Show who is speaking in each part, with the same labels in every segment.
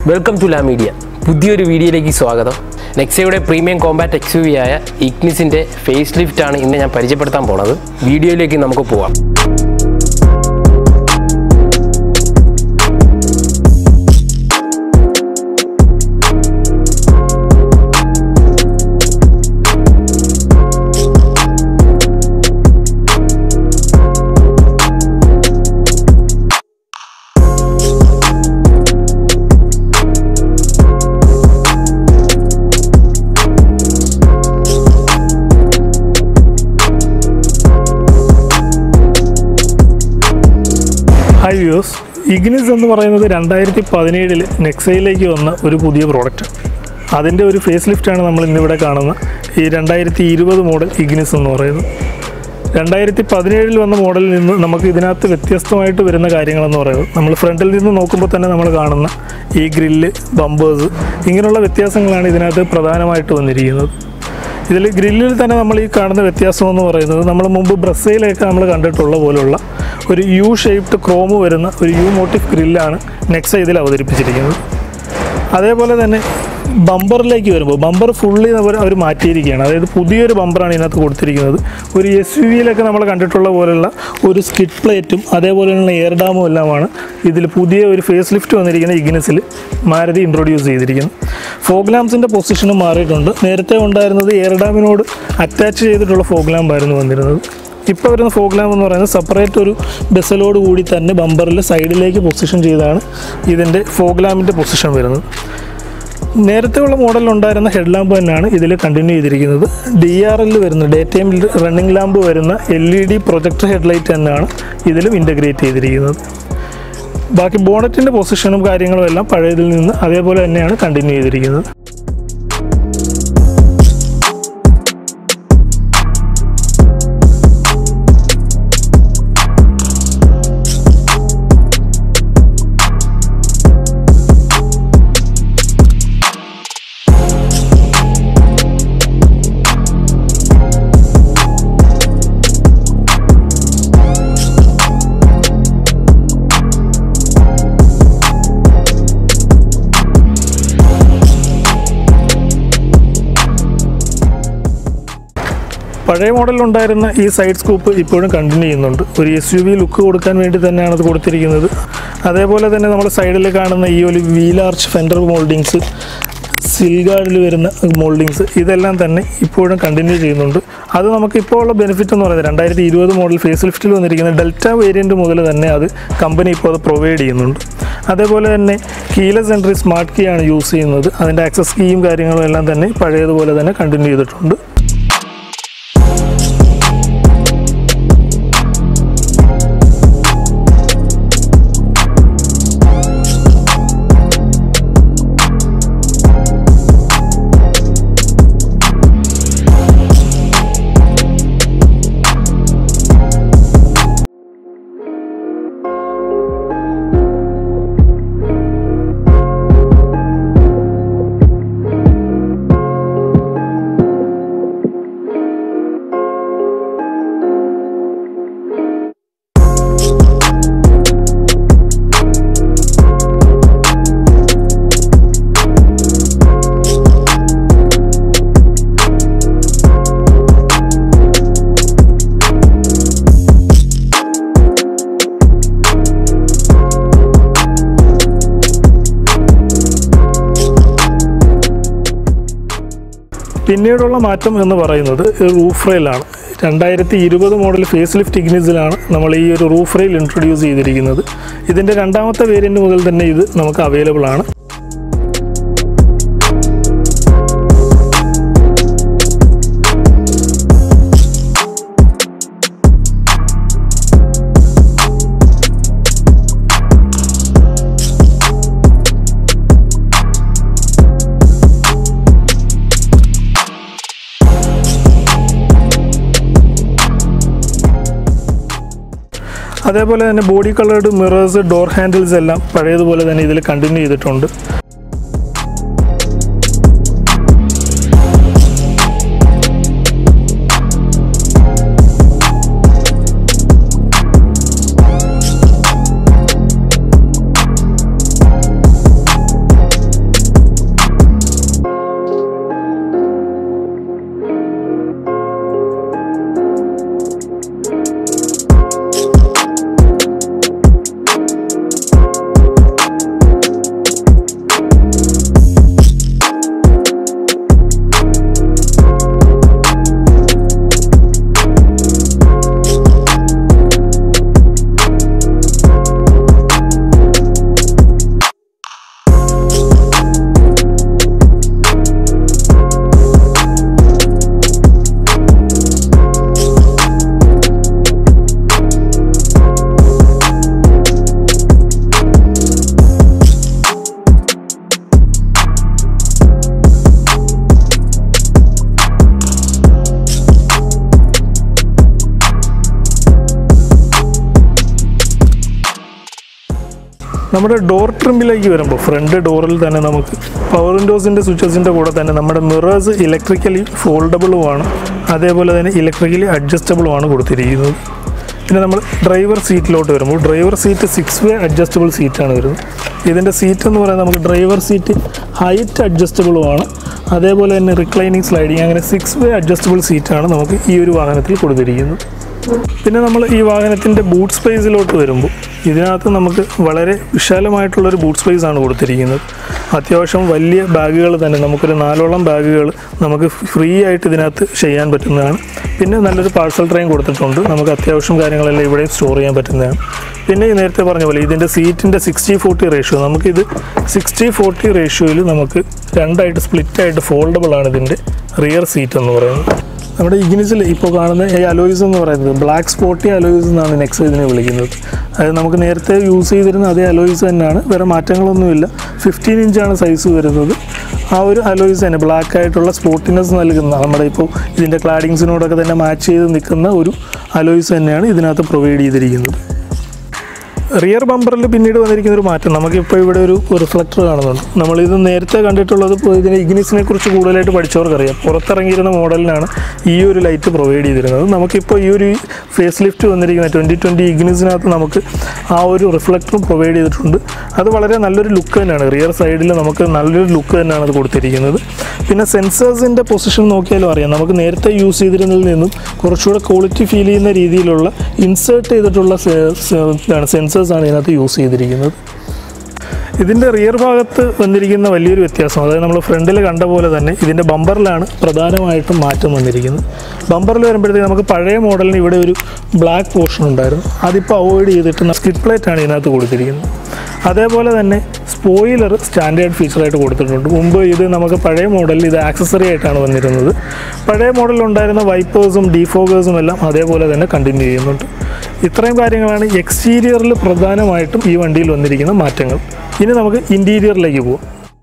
Speaker 1: welcome to ലാ media പുതിയൊരു വീഡിയോയിലേക്ക് സ്വാഗതം നെക്സയുടെ പ്രീമിയം കോമ്പാറ്റ് എക്സ് വി ആയ ഇഗ്നിസിൻ്റെ ഫേസ് ലിഫ്റ്റ് ആണ് ഇന്ന് ഞാൻ പരിചയപ്പെടുത്താൻ പോണത് വീഡിയോയിലേക്ക് നമുക്ക് പോവാം
Speaker 2: ഹായ് വ്യൂസ് ഇഗ്നിസ് എന്ന് പറയുന്നത് രണ്ടായിരത്തി പതിനേഴിൽ നെക്സയിലേക്ക് വന്ന ഒരു പുതിയ പ്രോഡക്റ്റ് അതിൻ്റെ ഒരു ഫേസ് ലിഫ്റ്റാണ് നമ്മൾ ഇന്നിവിടെ കാണുന്ന ഈ രണ്ടായിരത്തി ഇരുപത് മോഡൽ ഇഗ്നിസ് എന്ന് പറയുന്നത് രണ്ടായിരത്തി പതിനേഴിൽ വന്ന മോഡലിൽ നിന്ന് നമുക്ക് ഇതിനകത്ത് വ്യത്യസ്തമായിട്ട് വരുന്ന കാര്യങ്ങളെന്ന് പറയുന്നത് നമ്മൾ ഫ്രണ്ടിൽ നിന്ന് നോക്കുമ്പോൾ തന്നെ നമ്മൾ കാണുന്ന ഈ ഗ്രില്ല് ബമ്പേഴ്സ് ഇങ്ങനെയുള്ള വ്യത്യാസങ്ങളാണ് ഇതിനകത്ത് പ്രധാനമായിട്ട് വന്നിരിക്കുന്നത് ഇതിൽ ഗ്രില്ലിൽ തന്നെ നമ്മൾ ഈ കാണുന്ന വ്യത്യാസം എന്ന് പറയുന്നത് നമ്മൾ മുമ്പ് ബ്രസയിലൊക്കെ നമ്മൾ കണ്ടിട്ടുള്ള പോലുള്ള ഒരു യു ഷേപ്ഡ് ക്രോം വരുന്ന ഒരു യു മോട്ടീവ് ഗ്രില്ലാണ് നെക്സ ഇതിൽ അവതരിപ്പിച്ചിരിക്കുന്നത് അതേപോലെ തന്നെ ബമ്പറിലേക്ക് വരുമ്പോൾ ബമ്പർ ഫുള്ളി അവർ അവർ മാറ്റിയിരിക്കുകയാണ് അതായത് പുതിയൊരു ബമ്പറാണ് ഇതിനകത്ത് കൊടുത്തിരിക്കുന്നത് ഒരു എസ് യു വിയിലൊക്കെ നമ്മൾ കണ്ടിട്ടുള്ള പോലുള്ള ഒരു സ്കിഡ് പ്ലേറ്റും അതേപോലെയുള്ള എയർ ഡാമും എല്ലാമാണ് ഇതിൽ പുതിയ ഒരു ഫേസ് ലിഫ്റ്റ് വന്നിരിക്കുന്ന ഇഗ്നസിൽ മാരുതി ഇൻട്രൊഡ്യൂസ് ചെയ്തിരിക്കുന്നത് ഫോഗ് ലാംപ്സിൻ്റെ പൊസിഷനും മാറിയിട്ടുണ്ട് നേരത്തെ ഉണ്ടായിരുന്നത് എയർ ഡാമിനോട് അറ്റാച്ച് ചെയ്തിട്ടുള്ള ഫോഗ് ലാമ്പായിരുന്നു വന്നിരുന്നത് ഇപ്പോൾ വരുന്ന ഫോഗ് ലാമ്പ് എന്ന് പറയുന്നത് സെപ്പറേറ്റ് ഒരു ബെസലോട് കൂടി തന്നെ ബമ്പറിൽ സൈഡിലേക്ക് പൊസിഷൻ ചെയ്താണ് ഇതിൻ്റെ ഫോഗ് ലാമ്പിൻ്റെ പൊസിഷൻ വരുന്നത് നേരത്തെ ഉള്ള മോഡലിൽ ഉണ്ടായിരുന്ന ഹെഡ് ലാമ്പ് തന്നെയാണ് ഇതിൽ കണ്ടിന്യൂ ചെയ്തിരിക്കുന്നത് ഡി ആർ എൽ വരുന്ന ഡേ ടൈം റണ്ണിംഗ് ലാമ്പ് വരുന്ന L E D projector headlight തന്നെയാണ് ഇതിലും ഇൻ്റഗ്രേറ്റ് ചെയ്തിരിക്കുന്നത് ബാക്കി ബോണറ്റിൻ്റെ പൊസിഷനും കാര്യങ്ങളും എല്ലാം പഴയതിൽ നിന്ന് അതേപോലെ തന്നെയാണ് കണ്ടിന്യൂ ചെയ്തിരിക്കുന്നത് പഴയ മോഡലിലുണ്ടായിരുന്ന ഈ സൈഡ് സ്കൂപ്പ് ഇപ്പോഴും കണ്ടിന്യൂ ചെയ്യുന്നുണ്ട് ഒരു എസ് യു വി ലുക്ക് കൊടുക്കാൻ വേണ്ടി തന്നെയാണ് അത് കൊടുത്തിരിക്കുന്നത് അതേപോലെ തന്നെ നമ്മൾ സൈഡിൽ കാണുന്ന ഈ ഒരു വീലാർച്ച് ഫെൻഡർ മോൾഡിങ്സ് സിൽഗാർഡിൽ വരുന്ന മോൾഡിങ്സ് ഇതെല്ലാം തന്നെ ഇപ്പോഴും കണ്ടിന്യൂ ചെയ്യുന്നുണ്ട് അത് നമുക്ക് ഇപ്പോൾ ഉള്ള ബെനിഫിറ്റ് എന്ന് പറയുന്നത് രണ്ടായിരത്തി ഇരുപത് മോഡൽ ഫേസ് ലിഫ്റ്റിൽ വന്നിരിക്കുന്ന ഡെൽറ്റ വേരിയൻറ്റ് മുതൽ തന്നെ അത് കമ്പനി ഇപ്പോൾ അത് പ്രൊവൈഡ് ചെയ്യുന്നുണ്ട് അതേപോലെ തന്നെ കീലസ് എൻട്രി സ്മാർട്ട് കീ ആണ് യൂസ് ചെയ്യുന്നത് അതിൻ്റെ ആക്സസ് കീയും കാര്യങ്ങളും എല്ലാം തന്നെ പഴയതുപോലെ തന്നെ കണ്ടിന്യൂ ചെയ്തിട്ടുണ്ട് പിന്നീടുള്ള മാറ്റം എന്ന് പറയുന്നത് റൂഫ് റെയിലാണ് രണ്ടായിരത്തി ഇരുപത് മോഡൽ ഫേസ് ലിഫ്റ്റ് ഇഗ്നിസിലാണ് നമ്മൾ ഈ ഒരു റൂഫ് റെയിൽ ഇൻട്രൊഡ്യൂസ് ചെയ്തിരിക്കുന്നത് ഇതിൻ്റെ രണ്ടാമത്തെ വേരിയൻറ്റ് മുതൽ തന്നെ ഇത് നമുക്ക് അവൈലബിൾ ആണ് അതേപോലെ തന്നെ body coloured mirrors door handles എല്ലാം പഴയതുപോലെ തന്നെ ഇതിൽ കണ്ടിന്യൂ ചെയ്തിട്ടുണ്ട് നമ്മുടെ ഡോർ ട്രിമ്മിലേക്ക് വരുമ്പോൾ ഫ്രണ്ട് ഡോറിൽ തന്നെ നമുക്ക് പവർ വിൻഡോസിൻ്റെ സ്വിച്ചസിൻ്റെ കൂടെ തന്നെ നമ്മുടെ മിറേഴ്സ് ഇലക്ട്രിക്കലി ഫോൾഡബിളുമാണ് അതേപോലെ തന്നെ ഇലക്ട്രിക്കലി അഡ്ജസ്റ്റബിളുമാണ് കൊടുത്തിരിക്കുന്നത് പിന്നെ നമ്മൾ ഡ്രൈവർ സീറ്റിലോട്ട് വരുമ്പോൾ driver seat six way adjustable സീറ്റാണ് വരുന്നത് ഇതിൻ്റെ സീറ്റ് എന്ന് പറയുന്നത് നമുക്ക് ഡ്രൈവർ സീറ്റ് ഹൈറ്റ് അഡ്ജസ്റ്റബിളുമാണ് അതേപോലെ തന്നെ റിക്ലൈനിങ് സ്ലൈഡിങ് അങ്ങനെ സിക്സ് വേ അഡ്ജസ്റ്റബിൾ സീറ്റാണ് നമുക്ക് ഈ ഒരു വാഹനത്തിൽ കൊടുത്തിരിക്കുന്നത് പിന്നെ നമ്മൾ ഈ വാഹനത്തിൻ്റെ ബൂട്ട് സ്പേസിലോട്ട് വരുമ്പോൾ ഇതിനകത്ത് നമുക്ക് വളരെ വിശാലമായിട്ടുള്ളൊരു ബൂട്ട് സ്പേസ് ആണ് കൊടുത്തിരിക്കുന്നത് അത്യാവശ്യം വലിയ ബാഗുകൾ തന്നെ നമുക്കൊരു നാലോളം ബാഗുകൾ നമുക്ക് ഫ്രീ ആയിട്ട് ഇതിനകത്ത് ചെയ്യാൻ പറ്റുന്നതാണ് പിന്നെ നല്ലൊരു പാഴ്സൽ ട്രെയിൻ കൊടുത്തിട്ടുണ്ട് നമുക്ക് അത്യാവശ്യം കാര്യങ്ങളെല്ലാം ഇവിടെയും സ്റ്റോർ ചെയ്യാൻ പറ്റുന്നതാണ് പിന്നെ ഈ നേരത്തെ പറഞ്ഞ പോലെ ഇതിൻ്റെ സീറ്റിൻ്റെ സിക്സ്റ്റി ഫോർട്ടി റേഷ്യോ നമുക്കിത് സിക്സ്റ്റി ഫോർട്ടി റേഷ്യോയിൽ നമുക്ക് രണ്ടായിട്ട് സ്പ്ലിറ്റ് ആയിട്ട് ഫോൾഡബിൾ ആണ് ഇതിൻ്റെ റിയർ സീറ്റ് എന്ന് പറയുന്നത് നമ്മുടെ ഇഗ്നിസിൽ ഇപ്പോൾ കാണുന്ന ഈ അലോയ്സ് എന്ന് പറയുന്നത് ബ്ലാക്ക് സ്പോട്ടി അലോയ്സ് എന്നാണ് നെക്സ്റ്റ് ഇതിനെ വിളിക്കുന്നത് അതായത് നമുക്ക് നേരത്തെ യൂസ് ചെയ്തിരുന്ന അതേ അലോയ്സ് തന്നെയാണ് വേറെ മാറ്റങ്ങളൊന്നുമില്ല ഫിഫ്റ്റീൻ ഇഞ്ചാണ് സൈസ് വരുന്നത് ആ ഒരു അലോയ്സ് തന്നെ ബ്ലാക്ക് ആയിട്ടുള്ള സ്പോട്ടിനെസ് നൽകുന്ന നമ്മുടെ ഇപ്പോൾ ഇതിൻ്റെ ക്ലാഡിങ്സിനോടൊക്കെ തന്നെ മാച്ച് ചെയ്ത് നിൽക്കുന്ന ഒരു അലോയ്സ് തന്നെയാണ് ഇതിനകത്ത് പ്രൊവൈഡ് ചെയ്തിരിക്കുന്നത് റിയർ ബമ്പറിൽ പിന്നീട് വന്നിരിക്കുന്ന ഒരു മാറ്റം നമുക്കിപ്പോൾ ഇവിടെ ഒരു റിഫ്ലക്ടർ കാണുന്നുണ്ട് നമ്മളിത് നേരത്തെ കണ്ടിട്ടുള്ളത് ഇപ്പോൾ ഇതിന് ഇഗ്നിസിനെ കുറിച്ച് കൂടുതലായിട്ട് പഠിച്ചവർക്കറിയാം പുറത്തിറങ്ങിയിരുന്ന മോഡലിനാണ് ഈ ഒരു ലൈറ്റ് പ്രൊവൈഡ് ചെയ്തിരുന്നത് നമുക്കിപ്പോൾ ഈ ഒരു ഫേസ് ലിഫ്റ്റ് വന്നിരിക്കുന്ന ട്വൻറ്റി ട്വൻറ്റി ഇഗ്നിസിനകത്ത് നമുക്ക് ആ ഒരു റിഫ്ലക്ടറും പ്രൊവൈഡ് ചെയ്തിട്ടുണ്ട് അത് വളരെ നല്ലൊരു ലുക്ക് തന്നെയാണ് റിയർ സൈഡിൽ നമുക്ക് നല്ലൊരു ലുക്ക് തന്നെയാണ് അത് കൊടുത്തിരിക്കുന്നത് പിന്നെ സെൻസേഴ്സിൻ്റെ പൊസിഷൻ നോക്കിയാലും അറിയാം നമുക്ക് നേരത്തെ യൂസ് ചെയ്തിരുന്നതിൽ നിന്നും കുറച്ചുകൂടെ ക്വാളിറ്റി ഫീൽ ചെയ്യുന്ന രീതിയിലുള്ള ഇൻസേർട്ട് ചെയ്തിട്ടുള്ള സെൻസേഴ്സ് ആണ് ഇതിനകത്ത് യൂസ് ചെയ്തിരിക്കുന്നത് ഇതിൻ്റെ റിയർ ഭാഗത്ത് വന്നിരിക്കുന്ന വലിയൊരു വ്യത്യാസം അതായത് നമ്മൾ ഫ്രണ്ടിൽ കണ്ട പോലെ തന്നെ ഇതിൻ്റെ ബമ്പറിലാണ് പ്രധാനമായിട്ടും മാറ്റം വന്നിരിക്കുന്നത് ബമ്പറിൽ വരുമ്പോഴത്തേക്ക് നമുക്ക് പഴയ മോഡലിന് ഇവിടെ ഒരു ബ്ലാക്ക് പോർഷൻ ഉണ്ടായിരുന്നു അതിപ്പോൾ അവോയ്ഡ് ചെയ്തിട്ട് സ്കിഡ് പ്ലേറ്റ് ആണ് ഇതിനകത്ത് കൊടുത്തിരിക്കുന്നത് അതേപോലെ തന്നെ സ്പോയിലർ സ്റ്റാൻഡേർഡ് ഫീച്ചറായിട്ട് കൊടുത്തിട്ടുണ്ട് മുമ്പ് ഇത് നമുക്ക് പഴയ മോഡലിൽ ഇത് ആക്സസറി ആയിട്ടാണ് വന്നിരുന്നത് പഴയ മോഡലിൽ ഉണ്ടായിരുന്ന വൈപ്പേഴ്സും ഡീഫോഗേഴ്സും എല്ലാം അതേപോലെ തന്നെ കണ്ടിന്യൂ ചെയ്യുന്നുണ്ട് ഇത്രയും കാര്യങ്ങളാണ് എക്സ്റ്റീരിയറിൽ പ്രധാനമായിട്ടും ഈ വണ്ടിയിൽ വന്നിരിക്കുന്ന മാറ്റങ്ങൾ ഇനി നമുക്ക് ഇൻറ്റീരിയറിലേക്ക് പോകാം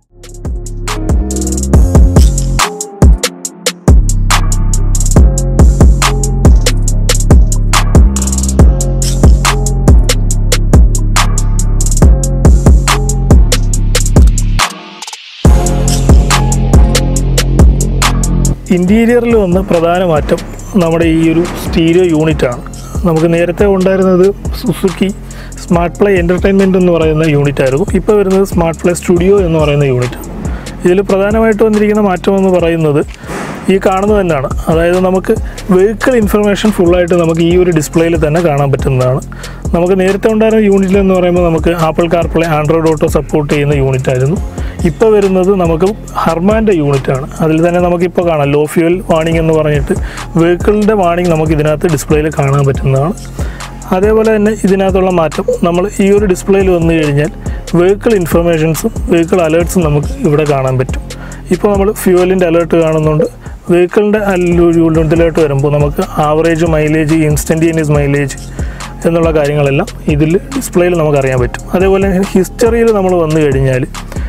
Speaker 2: ഇൻറ്റീരിയറിൽ വന്ന പ്രധാന മാറ്റം നമ്മുടെ ഈ ഒരു സ്റ്റീരിയോ യൂണിറ്റാണ് നമുക്ക് നേരത്തെ ഉണ്ടായിരുന്നത് സുസുക്കി സ്മാർട്ട് പ്ലേ എൻ്റർടൈൻമെൻറ്റ് എന്ന് പറയുന്ന യൂണിറ്റ് ആയിരുന്നു ഇപ്പോൾ വരുന്നത് സ്മാർട്ട് പ്ലേ സ്റ്റുഡിയോ എന്ന് പറയുന്ന യൂണിറ്റ് ഇതിൽ പ്രധാനമായിട്ട് വന്നിരിക്കുന്ന മാറ്റം എന്ന് പറയുന്നത് ഈ കാണുന്നത് തന്നെയാണ് അതായത് നമുക്ക് വെഹിക്കിൾ ഇൻഫർമേഷൻ ഫുള്ളായിട്ട് നമുക്ക് ഈ ഒരു ഡിസ്പ്ലേയിൽ തന്നെ കാണാൻ പറ്റുന്നതാണ് നമുക്ക് നേരത്തെ ഉണ്ടായിരുന്ന യൂണിറ്റിൽ എന്ന് പറയുമ്പോൾ നമുക്ക് Apple CarPlay Android auto support ചെയ്യുന്ന യൂണിറ്റ് ആയിരുന്നു ഇപ്പോൾ വരുന്നത് നമുക്ക് ഹർമാൻ്റെ യൂണിറ്റ് ആണ് അതിൽ തന്നെ നമുക്കിപ്പോൾ കാണാം ലോ ഫ്യൂൽ വാണിംഗ് എന്ന് പറഞ്ഞിട്ട് വെഹിക്കിളിൻ്റെ വാണിംഗ് നമുക്ക് ഇതിനകത്ത് ഡിസ്പ്ലേയിൽ കാണാൻ പറ്റുന്നതാണ് അതേപോലെ തന്നെ ഇതിനകത്തുള്ള മാറ്റം നമ്മൾ ഈ ഒരു ഡിസ്പ്ലേയിൽ വന്നു കഴിഞ്ഞാൽ വെഹിക്കിൾ ഇൻഫർമേഷൻസും വെഹിക്കിൾ അലേർട്ട്സും നമുക്ക് ഇവിടെ കാണാൻ പറ്റും ഇപ്പോൾ നമ്മൾ ഫ്യൂവലിൻ്റെ അലേർട്ട് കാണുന്നുണ്ട് വെഹിക്കിളിൻ്റെ യൂണിറ്റിലോട്ട് വരുമ്പോൾ നമുക്ക് ആവറേജ് മൈലേജ് ഇൻസ്റ്റൻറ്റേനിയസ് മൈലേജ് എന്നുള്ള കാര്യങ്ങളെല്ലാം ഇതിൽ ഡിസ്പ്ലേയിൽ നമുക്ക് അറിയാൻ പറ്റും അതേപോലെ ഹിസ്റ്ററിയിൽ നമ്മൾ വന്നു കഴിഞ്ഞാൽ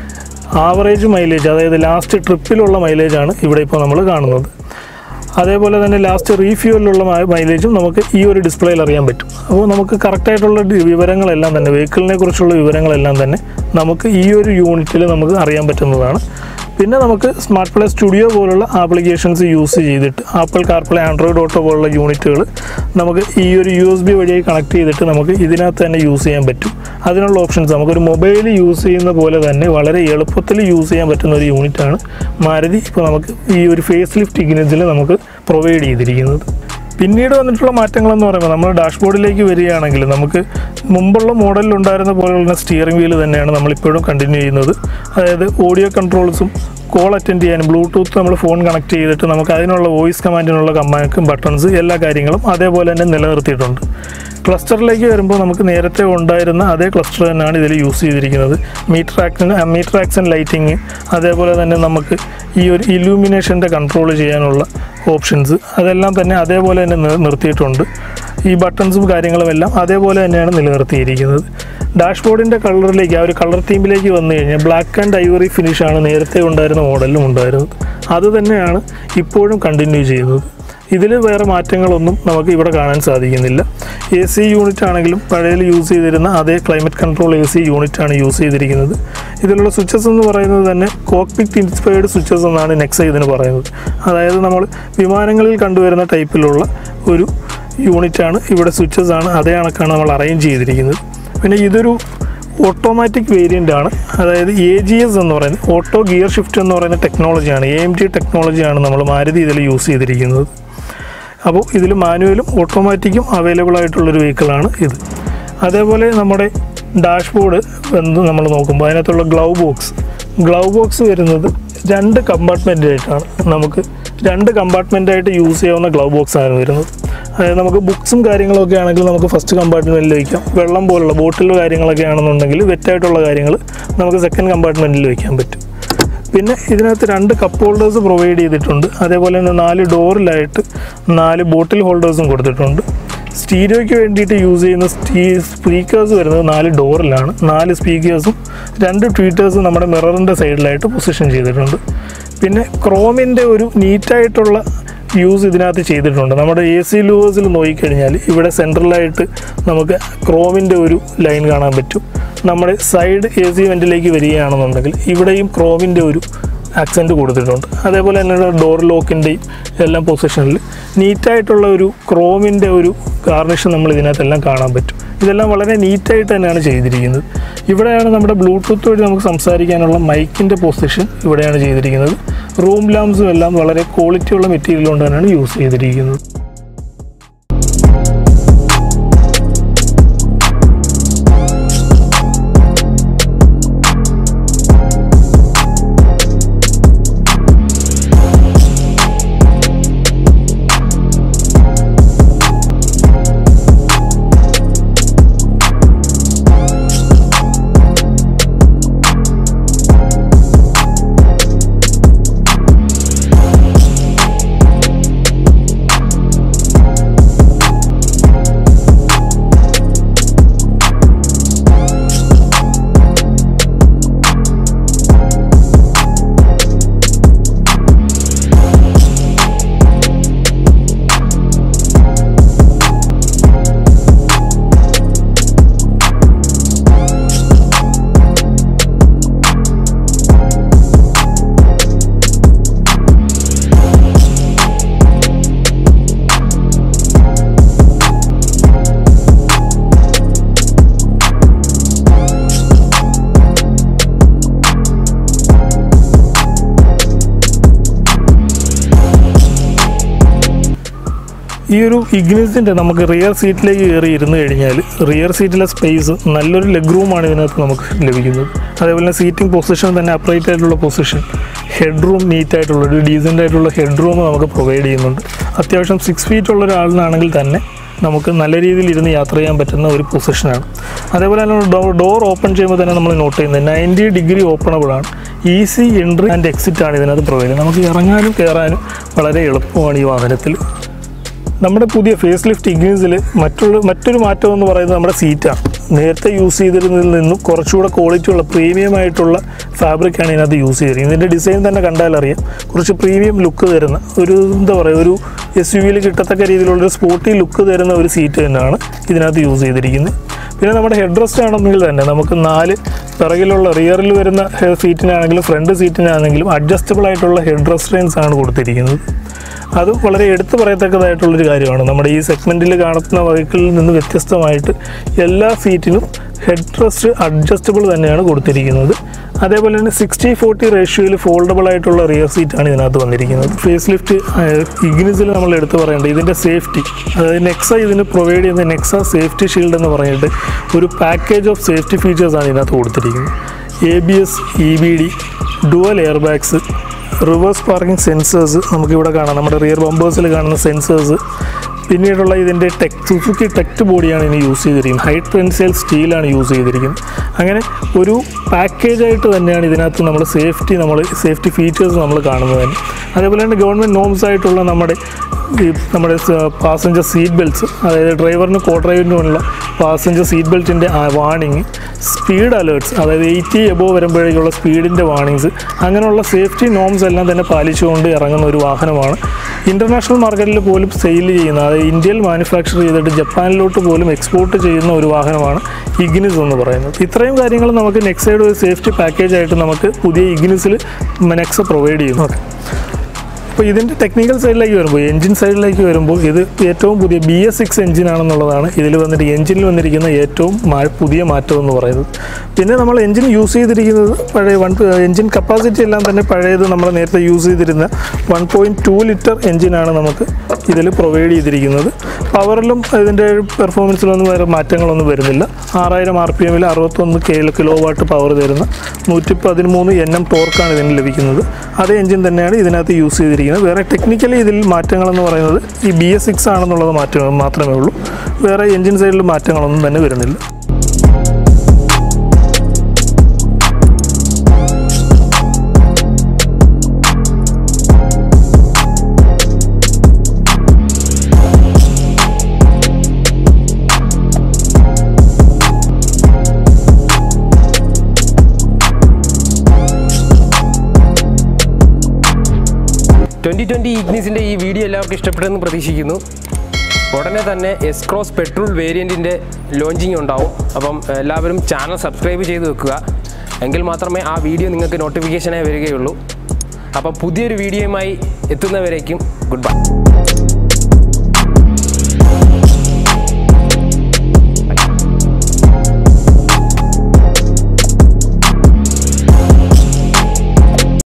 Speaker 2: ആവറേജ് മൈലേജ് അതായത് ലാസ്റ്റ് ട്രിപ്പിലുള്ള മൈലേജാണ് ഇവിടെ ഇപ്പോൾ നമ്മൾ കാണുന്നത് അതേപോലെ തന്നെ ലാസ്റ്റ് റീഫ്യൂവലിലുള്ള മൈലേജും നമുക്ക് ഈ ഒരു ഡിസ്പ്ലേയിൽ അറിയാൻ പറ്റും അപ്പോൾ നമുക്ക് കറക്റ്റായിട്ടുള്ള വിവരങ്ങളെല്ലാം തന്നെ വെഹിക്കിളിനെ കുറിച്ചുള്ള വിവരങ്ങളെല്ലാം തന്നെ നമുക്ക് ഈ ഒരു യൂണിറ്റിൽ നമുക്ക് അറിയാൻ പറ്റുന്നതാണ് പിന്നെ നമുക്ക് സ്മാർട്ട് പ്ലേ സ്റ്റുഡിയോ പോലുള്ള ആപ്ലിക്കേഷൻസ് യൂസ് ചെയ്തിട്ട് ആപ്പിൾ കാർപ്ലേ ആൻഡ്രോയിഡ് ഓട്ടോ പോലുള്ള യൂണിറ്റുകൾ നമുക്ക് ഈ ഒരു യു എസ് ബി വഴിയായി കണക്ട് ചെയ്തിട്ട് നമുക്ക് ഇതിനകത്ത് തന്നെ യൂസ് ചെയ്യാൻ പറ്റും അതിനുള്ള ഓപ്ഷൻസ് നമുക്കൊരു മൊബൈൽ യൂസ് ചെയ്യുന്ന പോലെ തന്നെ വളരെ എളുപ്പത്തിൽ യൂസ് ചെയ്യാൻ പറ്റുന്ന ഒരു യൂണിറ്റാണ് മാരുതി ഇപ്പോൾ നമുക്ക് ഈ ഒരു ഫേസ് ലിഫ്റ്റ് ഇഗ്നസിൽ നമുക്ക് പ്രൊവൈഡ് ചെയ്തിരിക്കുന്നത് പിന്നീട് വന്നിട്ടുള്ള മാറ്റങ്ങളെന്ന് പറയുമ്പോൾ നമ്മൾ ഡാഷ്ബോർഡിലേക്ക് വരികയാണെങ്കിൽ നമുക്ക് മുമ്പുള്ള മോഡലിൽ ഉണ്ടായിരുന്ന പോലെയുള്ള സ്റ്റിയറിംഗ് വീല് തന്നെയാണ് നമ്മളിപ്പോഴും കണ്ടിന്യൂ ചെയ്യുന്നത് അതായത് ഓഡിയോ കൺട്രോൾസും കോൾ അറ്റൻഡ് ചെയ്യാനും ബ്ലൂടൂത്ത് നമ്മൾ ഫോൺ കണക്ട് ചെയ്തിട്ട് നമുക്ക് അതിനുള്ള വോയിസ് കമാൻഡിനുള്ള കമാൻഡ് ബട്ടൺസ് എല്ലാ കാര്യങ്ങളും അതേപോലെ തന്നെ നിലനിർത്തിയിട്ടുണ്ട് ക്ലസ്റ്ററിലേക്ക് വരുമ്പോൾ നമുക്ക് നേരത്തെ ഉണ്ടായിരുന്ന അതേ ക്ലസ്റ്റർ തന്നെയാണ് ഇതിൽ യൂസ് ചെയ്തിരിക്കുന്നത് meter action meter action lighting അതേപോലെ തന്നെ നമുക്ക് ഈ ഒരു ഇലൂമിനേഷൻ്റെ കൺട്രോൾ ചെയ്യാനുള്ള ഓപ്ഷൻസ് അതെല്ലാം തന്നെ അതേപോലെ തന്നെ നിർ- നിർത്തിയിട്ടുണ്ട് ഈ ബട്ടൺസും കാര്യങ്ങളും എല്ലാം അതേപോലെ തന്നെയാണ് നിലനിർത്തിയിരിക്കുന്നത് ഡാഷ്ബോർഡിൻ്റെ കളറിലേക്ക് ആ ഒരു കളർ തീമിലേക്ക് വന്നു കഴിഞ്ഞാൽ ബ്ലാക്ക് ആൻഡ് ഐവറി ഫിനിഷാണ് നേരത്തെ ഉണ്ടായിരുന്ന മോഡലിലും ഉണ്ടായിരുന്നത് അത് തന്നെയാണ് ഇപ്പോഴും കണ്ടിന്യൂ ചെയ്യുന്നത് ഇതിൽ വേറെ മാറ്റങ്ങളൊന്നും നമുക്ക് ഇവിടെ കാണാൻ സാധിക്കുന്നില്ല എ സി യൂണിറ്റ് ആണെങ്കിലും പഴയതിൽ യൂസ് ചെയ്തിരുന്ന അതേ climate control A C unit ആണ് യൂസ് ചെയ്തിരിക്കുന്നത് ഇതിലുള്ള സ്വിച്ചസ് എന്ന് പറയുന്നത് തന്നെ കോക്പിറ്റ് ഇൻസ്പയർഡ് സ്വിച്ചസ് എന്നാണ് നെക്സ ഇതിന് പറയുന്നത് അതായത് നമ്മൾ വിമാനങ്ങളിൽ കണ്ടുവരുന്ന ടൈപ്പിലുള്ള ഒരു യൂണിറ്റാണ് ഇവിടെ സ്വിച്ചസ് ആണ് അതേ കണക്കാണ് നമ്മൾ അറേഞ്ച് ചെയ്തിരിക്കുന്നത് പിന്നെ ഇതൊരു ഓട്ടോമാറ്റിക് വേരിയൻ്റ് ആണ് അതായത് എ ജി എസ് എന്ന് പറയുന്നത് ഓട്ടോ ഗിയർ ഷിഫ്റ്റ് എന്ന് പറയുന്ന ടെക്നോളജിയാണ് എ എം ടി ടെക്നോളജിയാണ് നമ്മൾ മാരുതി ഇതിൽ യൂസ് ചെയ്തിരിക്കുന്നത് അപ്പോൾ ഇതിൽ മാനുവലും ഓട്ടോമാറ്റിക്കും അവൈലബിൾ ആയിട്ടുള്ളൊരു വെഹിക്കിളാണ് ഇത് അതേപോലെ നമ്മുടെ ഡാഷ്ബോർഡ് എന്ത് നമ്മൾ നോക്കുമ്പോൾ അതിനകത്തുള്ള ഗ്ലൗ ബോക്സ് ഗ്ലൗ ബോക്സ് വരുന്നത് രണ്ട് കമ്പാർട്ട്മെൻ്റ് ആയിട്ടാണ് നമുക്ക് രണ്ട് കമ്പാർട്ട്മെൻ്റ് ആയിട്ട് യൂസ് ചെയ്യാവുന്ന ഗ്ലൗ ബോക്സ് ആണ് വരുന്നത് അതായത് നമുക്ക് ബുക്സും കാര്യങ്ങളൊക്കെ ആണെങ്കിൽ നമുക്ക് ഫസ്റ്റ് കമ്പാർട്ട്മെൻറ്റിൽ വയ്ക്കാം വെള്ളം പോലുള്ള ബോട്ടിൽ കാര്യങ്ങളൊക്കെ ആണെന്നുണ്ടെങ്കിൽ വെറ്റായിട്ടുള്ള കാര്യങ്ങൾ നമുക്ക് സെക്കൻഡ് കമ്പാർട്ട്മെൻറ്റിൽ വയ്ക്കാൻ പറ്റും പിന്നെ ഇതിനകത്ത് രണ്ട് കപ്പ് ഹോൾഡേഴ്സ് പ്രൊവൈഡ് ചെയ്തിട്ടുണ്ട് അതേപോലെ തന്നെ നാല് ഡോറിലായിട്ട് നാല് ബോട്ടിൽ ഹോൾഡേഴ്സും കൊടുത്തിട്ടുണ്ട് സ്റ്റീരിയോയ്ക്ക് വേണ്ടിയിട്ട് യൂസ് ചെയ്യുന്ന സ്റ്റീ സ്പീക്കേഴ്സ് വരുന്നത് നാല് ഡോറിലാണ് നാല് സ്പീക്കേഴ്സും രണ്ട് ട്വീറ്റേഴ്സും നമ്മുടെ മിററിൻ്റെ സൈഡിലായിട്ട് പൊസിഷൻ ചെയ്തിട്ടുണ്ട് പിന്നെ ക്രോമിൻ്റെ ഒരു നീറ്റായിട്ടുള്ള യൂസ് ഇതിനകത്ത് ചെയ്തിട്ടുണ്ട് നമ്മുടെ എ സി ലൂവേഴ്സിൽ നോക്കിക്കഴിഞ്ഞാൽ ഇവിടെ സെൻട്രലായിട്ട് നമുക്ക് ക്രോമിൻ്റെ ഒരു ലൈൻ കാണാൻ പറ്റും നമ്മുടെ സൈഡ് എ സി വെൻറ്റിലേക്ക് വരികയാണെന്നുണ്ടെങ്കിൽ ഇവിടെയും ക്രോമിൻ്റെ ഒരു ആക്സെൻറ്റ് കൊടുത്തിട്ടുണ്ട് അതേപോലെ തന്നെ ഡോർ ലോക്കിൻ്റെയും എല്ലാം പൊസിഷനിൽ നീറ്റായിട്ടുള്ള ഒരു ക്രോമിൻ്റെ ഒരു ഗാർണിഷ് നമ്മൾ ഇതിനകത്തെല്ലാം കാണാൻ പറ്റും ഇതെല്ലാം വളരെ നീറ്റായിട്ട് തന്നെയാണ് ചെയ്തിരിക്കുന്നത് ഇവിടെയാണ് നമ്മുടെ ബ്ലൂടൂത്ത് വഴി നമുക്ക് സംസാരിക്കാനുള്ള മൈക്കിൻ്റെ പൊസിഷൻ ഇവിടെയാണ് ചെയ്തിരിക്കുന്നത് റൂം ലാംസും എല്ലാം വളരെ ക്വാളിറ്റിയുള്ള മെറ്റീരിയൽ കൊണ്ട് തന്നെയാണ് യൂസ് ചെയ്തിരിക്കുന്നത് ഈ ഒരു ഇഗ്നിസിൻ്റെ നമുക്ക് റിയർ സീറ്റിലേക്ക് കയറി ഇരുന്ന് കഴിഞ്ഞാൽ റിയർ സീറ്റിലെ സ്പേസ് നല്ലൊരു ലെഗ് റൂമാണ് ഇതിനകത്ത് നമുക്ക് ലഭിക്കുന്നത് അതേപോലെ തന്നെ സീറ്റിംഗ് പൊസിഷൻ തന്നെ അപ്രൈറ്റ് ആയിട്ടുള്ള പൊസിഷൻ ഹെഡ് റൂം നീറ്റ് ആയിട്ടുള്ള ഒരു ഡീസൻ്റ് ആയിട്ടുള്ള ഹെഡ് റൂം നമുക്ക് പ്രൊവൈഡ് ചെയ്യുന്നുണ്ട് അത്യാവശ്യം സിക്സ് ഫീറ്റ് ഉള്ള ഒരാളിനാണെങ്കിൽ തന്നെ നമുക്ക് നല്ല രീതിയിൽ ഇരുന്ന് യാത്ര ചെയ്യാൻ പറ്റുന്ന ഒരു പൊസിഷനാണ് അതേപോലെ തന്നെ ഡോർ ഡോർ ഓപ്പൺ ചെയ്യുമ്പോൾ തന്നെ നമ്മൾ നോട്ട് ചെയ്യുന്നത് നയൻറ്റി ഡിഗ്രി ഓപ്പണബിൾ ആണ് ഈസി എൻട്രി ആൻഡ് എക്സിറ്റ് ആണ് ഇതിനകത്ത് പ്രൊവൈഡ് ചെയ്യുന്നത് നമുക്ക് ഇറങ്ങാനും കയറാനും വളരെ എളുപ്പമാണ് ഈ വാഹനത്തിൽ നമ്മുടെ പുതിയ ഫേസ് ലിഫ്റ്റ് ഇഗ്നീസിൽ മറ്റുള്ള മറ്റൊരു മാറ്റം എന്ന് പറയുന്നത് നമ്മുടെ സീറ്റാണ് നേരത്തെ യൂസ് ചെയ്തിരുന്നതിൽ നിന്നും കുറച്ചുകൂടെ ക്വാളിറ്റി ഉള്ള പ്രീമിയം ആയിട്ടുള്ള ഫാബ്രിക്കാണ് ഇതിനകത്ത് യൂസ് ചെയ്തിരിക്കുന്നത് ഇതിൻ്റെ ഡിസൈൻ തന്നെ കണ്ടാൽ അറിയാം കുറച്ച് പ്രീമിയം ലുക്ക് തരുന്ന ഒരു എന്താ പറയുക ഒരു എസ് യു വിയിൽ കിട്ടത്തക്ക രീതിയിലുള്ളൊരു സ്പോർട്ടി ലുക്ക് തരുന്ന ഒരു സീറ്റ് തന്നെയാണ് ഇതിനകത്ത് യൂസ് ചെയ്തിരിക്കുന്നത് പിന്നെ നമ്മുടെ ഹെഡ് റെസ്റ്റ് ആണെന്നെങ്കിൽ തന്നെ നമുക്ക് നാല് പിറകിലുള്ള റിയറിൽ വരുന്ന സീറ്റിനാണെങ്കിലും ഫ്രണ്ട് സീറ്റിനാണെങ്കിലും അഡ്ജസ്റ്റബിൾ ആയിട്ടുള്ള ഹെഡ് റെസ്റ്ററൈൻസ് ആണ് കൊടുത്തിരിക്കുന്നത് അത് വളരെ എടുത്തു പറയത്തക്കതായിട്ടുള്ളൊരു കാര്യമാണ് നമ്മുടെ ഈ സെഗ്മെൻറ്റിൽ കാണുന്ന വെഹിക്കിളിൽ നിന്ന് വ്യത്യസ്തമായിട്ട് എല്ലാ സീറ്റിനും ഹെഡ് റെസ്റ്റ് അഡ്ജസ്റ്റബിൾ തന്നെയാണ് കൊടുത്തിരിക്കുന്നത് അതേപോലെ തന്നെ സിക്സ്റ്റി ഫോർട്ടി റേഷ്യോയിൽ ഫോൾഡബിൾ ആയിട്ടുള്ള റിയർ സീറ്റാണ് ഇതിനകത്ത് വന്നിരിക്കുന്നത് ഫേസ് ലിഫ്റ്റ് ഇഗ്നിസിൽ നമ്മൾ എടുത്തു പറയേണ്ടത് ഇതിൻ്റെ സേഫ്റ്റി അതായത് നെക്സ ഇതിന് പ്രൊവൈഡ് ചെയ്യുന്ന നെക്സ സേഫ്റ്റി ഷീൽഡ് എന്ന് പറഞ്ഞിട്ട് ഒരു പാക്കേജ് ഓഫ് സേഫ്റ്റി ഫീച്ചേഴ്സാണ് ഇതിനകത്ത് കൊടുത്തിരിക്കുന്നത് A B S E B D dual air bags reverse parking sensors നമുക്കിവിടെ കാണാം നമ്മുടെ റിയർ ബമ്പേഴ്സിൽ കാണുന്ന സെൻസേഴ്സ് പിന്നീടുള്ള ഇതിൻ്റെ ടെക് സുസുക്കി ടെക്ട് ബോഡിയാണ് ഇനി യൂസ് ചെയ്തിരിക്കുന്നത് ഹൈ ടെൻസൈൽ സ്റ്റീലാണ് യൂസ് ചെയ്തിരിക്കുന്നത് അങ്ങനെ ഒരു പാക്കേജായിട്ട് തന്നെയാണ് ഇതിനകത്ത് നമ്മൾ സേഫ്റ്റി നമ്മൾ സേഫ്റ്റി ഫീച്ചേഴ്സ് നമ്മൾ കാണുന്നത് തന്നെ അതേപോലെ തന്നെ ഗവൺമെൻറ് നോംസ് ആയിട്ടുള്ള നമ്മുടെ ഈ നമ്മുടെ പാസഞ്ചർ സീറ്റ് ബെൽറ്റ്സ് അതായത് ഡ്രൈവറിന് കോ ഡ്രൈവറിനുള്ള പാസഞ്ചർ സീറ്റ് ബെൽറ്റിൻ്റെ വാണിംഗ് സ്പീഡ് അലേർട്സ് അതായത് എയ്റ്റി എബോ വരുമ്പോഴേക്കുള്ള സ്പീഡിൻ്റെ വാണിങ്സ് അങ്ങനെയുള്ള സേഫ്റ്റി നോംസ് എല്ലാം തന്നെ പാലിച്ചുകൊണ്ട് ഇറങ്ങുന്ന ഒരു വാഹനമാണ് ഇൻ്റർനാഷണൽ മാർക്കറ്റിൽ പോലും സെയിൽ ചെയ്യുന്ന അതായത് ഇന്ത്യയിൽ മാനുഫാക്ചർ ചെയ്തിട്ട് ജപ്പാനിലോട്ട് പോലും എക്സ്പോർട്ട് ചെയ്യുന്ന ഒരു വാഹനമാണ് ഇഗ്നിസ് എന്ന് പറയുന്നത് ഇത്രയും കാര്യങ്ങൾ നമുക്ക് നെക്സൈഡ് ഒരു സേഫ്റ്റി പാക്കേജ് ആയിട്ട് നമുക്ക് പുതിയ ഇഗ്നിസിൽ നെക്സ പ്രൊവൈഡ് ചെയ്യുന്നു അപ്പോൾ ഇതിൻ്റെ ടെക്നിക്കൽ സൈഡിലേക്ക് വരുമ്പോൾ എഞ്ചിൻ സൈഡിലേക്ക് വരുമ്പോൾ ഇത് ഏറ്റവും പുതിയ ബി എസ് സിക്സ് എഞ്ചിനാണെന്നുള്ളതാണ് ഇതിൽ വന്നിട്ട് എഞ്ചിനിൽ വന്നിരിക്കുന്ന ഏറ്റവും മാ- പുതിയ മാറ്റം എന്ന് പറയുന്നത് പിന്നെ നമ്മൾ എഞ്ചിൻ യൂസ് ചെയ്തിരിക്കുന്നത് പഴയ വൺ എഞ്ചിൻ കപ്പാസിറ്റി എല്ലാം തന്നെ പഴയത് നമ്മൾ നേരത്തെ യൂസ് ചെയ്തിരുന്ന വൺ പോയിൻറ്റ് ടു ലിറ്റർ എഞ്ചിനാണ് നമുക്ക് ഇതിൽ പ്രൊവൈഡ് ചെയ്തിരിക്കുന്നത് പവറിലും ഇതിൻ്റെ പെർഫോമൻസിലൊന്നും വേറെ മാറ്റങ്ങളൊന്നും വരുന്നില്ല ആറായിരം ആർ പി എമ്മിൽ അറുപത്തൊന്ന് കെ കിലോ വാട്ട് പവർ തരുന്ന നൂറ്റി പതിമൂന്ന് എൻ എം ടോർക്കാണ് ഇതിന് ലഭിക്കുന്നത് അതേ എഞ്ചിൻ തന്നെയാണ് ഇതിനകത്ത് യൂസ് ചെയ്തിരിക്കുന്നത് വേറെ ടെക്നിക്കലി ഇതിൽ മാറ്റങ്ങളെന്ന് പറയുന്നത് ഈ ബി എസ് സിക്സ് ആണെന്നുള്ളത് മാറ്റം മാത്രമേ ഉള്ളൂ വേറെ എഞ്ചിൻ സൈഡിൽ മാറ്റങ്ങളൊന്നും തന്നെ വരുന്നില്ല
Speaker 1: ട്വൻ്റി ട്വൻ്റി ഇഗ്നിസിൻ്റെ ഈ വീഡിയോ എല്ലാവർക്കും ഇഷ്ടപ്പെട്ടെന്ന് പ്രതീക്ഷിക്കുന്നു ഉടനെ തന്നെ എസ് ക്രോസ് പെട്രോൾ വേരിയൻറ്റിൻ്റെ ലോഞ്ചിങ് ഉണ്ടാവും അപ്പം എല്ലാവരും ചാനൽ സബ്സ്ക്രൈബ് ചെയ്ത് വെക്കുക എങ്കിൽ മാത്രമേ ആ വീഡിയോ നിങ്ങൾക്ക് നോട്ടിഫിക്കേഷനായി വരികയുള്ളൂ അപ്പം പുതിയൊരു വീഡിയോയുമായി എത്തുന്നവരേക്കും ഗുഡ് ബൈ